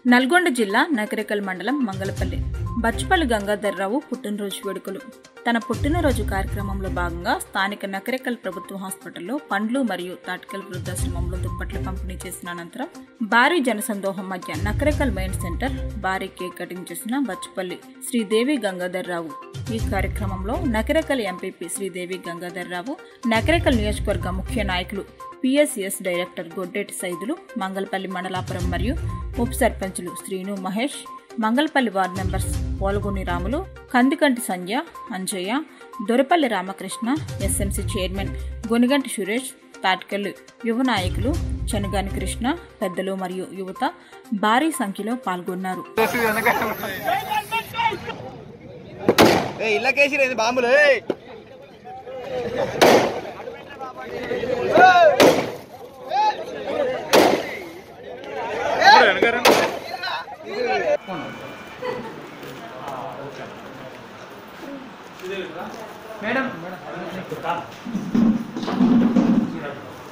నల్గొండ జిల్లా నగరికల్ మండలం మంగళపల్లి బచ్చుపల్లి గంగాధర్రావు పుట్టినరోజు వేడుకలు తన పుట్టినరోజు కార్యక్రమంలో భాగంగా స్థానిక నకరికల్ ప్రభుత్వ హాస్పిటల్లో పండ్లు మరియు తాటికల్ వృద్ధాశ్రమంలో దుప్పట్లు పంపిణీ చేసిన అనంతరం భారీ జనసందోహం మధ్య నకరికల్ మెయిన్ సెంటర్ భారీ కేక్ కటింగ్ చేసిన బచ్చుపల్లి శ్రీదేవి గంగాధర్రావు ఈ కార్యక్రమంలో నకరికల్ ఎంపీపీ శ్రీదేవి గంగాధర్రావు నకరికల్ నియోజకవర్గ ముఖ్య నాయకులు పిఎస్ఎస్ డైరెక్టర్ గొడ్డేటి సైదులు మంగళపల్లి మండలాపురం మరియు ఉప సర్పంచులు Srinu Mahesh Mangalapalli ward members Polagoni Ramulu Kandikanti Sandhya Anjaiah Dorapalli Ramakrishna SMC chairman Goniganti Suresh Tatikallu యువ నాయకులు చెనగాని కృష్ణ పెద్దలు మరియు యువత భారీ సంఖ్యలో పాల్గొన్నారు ఏ ఇళ్ళకేసి రేది బాంబులు ఏయ్. మేడం